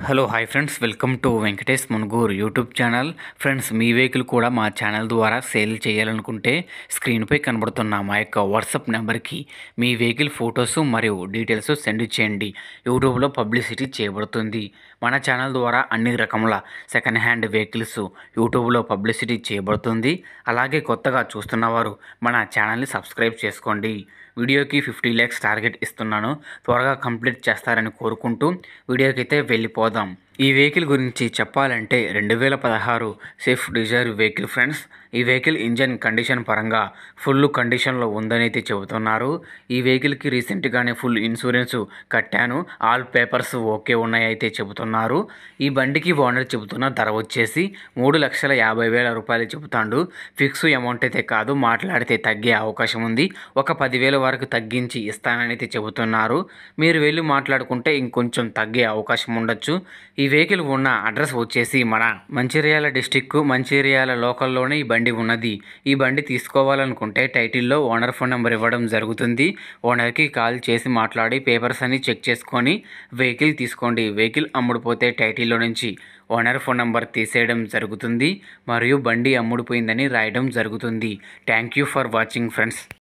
hello hi friends welcome to Venkatesh Munuguru YouTube channel friends మీ vehicle కూడా మా ఛానల్ ద్వారా సేల్ చేయాలనుకుంటే స్క్రీన్పై కనబడుతున్న మా యొక్క వాట్సాప్ నెంబర్కి మీ వెహికల్ ఫొటోస్ మరియు డీటెయిల్స్ సెండ్ చేయండి యూట్యూబ్లో పబ్లిసిటీ చేయబడుతుంది మన ఛానల్ ద్వారా అన్ని రకముల సెకండ్ హ్యాండ్ వెహికల్స్ యూట్యూబ్లో పబ్లిసిటీ చేయబడుతుంది అలాగే కొత్తగా చూస్తున్నవారు మన ఛానల్ని సబ్స్క్రైబ్ చేసుకోండి వీడియోకి ఫిఫ్టీ ల్యాక్స్ టార్గెట్ ఇస్తున్నాను త్వరగా కంప్లీట్ చేస్తారని కోరుకుంటూ వీడియోకి అయితే వెళ్ళిపోదాం ఈ వెహికల్ గురించి చెప్పాలంటే రెండు వేల పదహారు స్విఫ్ట్ డిజైర్ వెహికల్ ఫ్రెండ్స్ ఈ వెహికల్ ఇంజన్ కండిషన్ పరంగా ఫుల్ కండిషన్లో ఉందని అయితే చెబుతున్నారు ఈ వెహికల్కి రీసెంట్గానే ఫుల్ ఇన్సూరెన్స్ కట్టాను ఆల్ పేపర్స్ ఓకే ఉన్నాయి అయితే చెబుతున్నారు ఈ బండికి ఓనర్ చెబుతున్న ధర వచ్చేసి మూడు లక్షల యాభై వేల రూపాయలు చెబుతాడు ఫిక్స్ అమౌంట్ అయితే కాదు మాట్లాడితే తగ్గే అవకాశం ఉంది ఒక పదివేల వరకు తగ్గించి ఇస్తానని అయితే చెబుతున్నారు మీరు వెళ్ళి మాట్లాడుకుంటే ఇంకొంచెం తగ్గే అవకాశం ఉండొచ్చు ఈ వెహికల్ ఉన్న అడ్రస్ వచ్చేసి మన మంచిర్యాల డిస్టిక్ మంచిర్యాల లోకల్లోనే ఈ బండి ఉన్నది ఈ బండి తీసుకోవాలనుకుంటే టైటిల్లో ఓనర్ ఫోన్ నెంబర్ ఇవ్వడం జరుగుతుంది ఓనర్కి కాల్ చేసి మాట్లాడి పేపర్స్ అన్ని చెక్ చేసుకొని వెహికల్ తీసుకోండి వెహికల్ అమ్ముడుపోతే టైటిల్లో నుంచి ఓనర్ ఫోన్ నెంబర్ తీసేయడం జరుగుతుంది మరియు బండి అమ్ముడుపోయిందని రాయడం జరుగుతుంది thank you for watching friends